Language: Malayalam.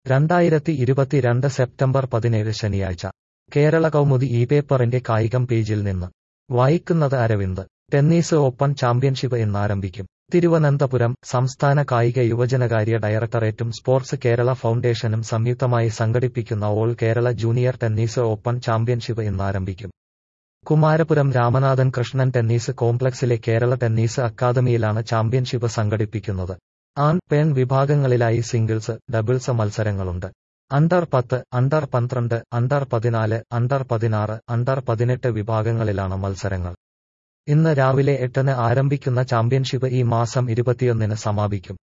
രണ്ടായിരത്തി ഇരുപത്തിരണ്ട് സെപ്റ്റംബർ പതിനേഴ് ശനിയാഴ്ച കേരള കൗമുദി ഈ പേപ്പറിന്റെ കായികം പേജിൽ നിന്ന് വായിക്കുന്നത് അരവിന്ദ് ടെന്നീസ് ഓപ്പൺ ചാമ്പ്യൻഷിപ്പ് ഇന്നാരംഭിക്കും തിരുവനന്തപുരം സംസ്ഥാന കായിക യുവജനകാര്യ ഡയറക്ടറേറ്റും സ്പോർട്സ് കേരള ഫൗണ്ടേഷനും സംയുക്തമായി സംഘടിപ്പിക്കുന്ന all Kerala junior tennis open championship ഇന്നാരംഭിക്കും കുമാരപുരം രാമനാഥൻ കൃഷ്ണൻ ടെന്നീസ് കോംപ്ലക്സിലെ കേരള ടെന്നീസ് അക്കാദമിയിലാണ് ചാമ്പ്യൻഷിപ്പ് സംഘടിപ്പിക്കുന്നത് ആൺ പെൺ വിഭാഗങ്ങളിലായി സിംഗിൾസ് ഡബിൾസ് മത്സരങ്ങളുണ്ട് അണ്ടർ പത്ത് അണ്ടർ പന്ത്രണ്ട് അണ്ടർ പതിനാല് അണ്ടർ പതിനാറ് അണ്ടർ പതിനെട്ട് വിഭാഗങ്ങളിലാണ് മത്സരങ്ങൾ ഇന്ന് രാവിലെ എട്ടിന് ആരംഭിക്കുന്ന ചാമ്പ്യൻഷിപ്പ് ഈ മാസം ഇരുപത്തിയൊന്നിന് സമാപിക്കും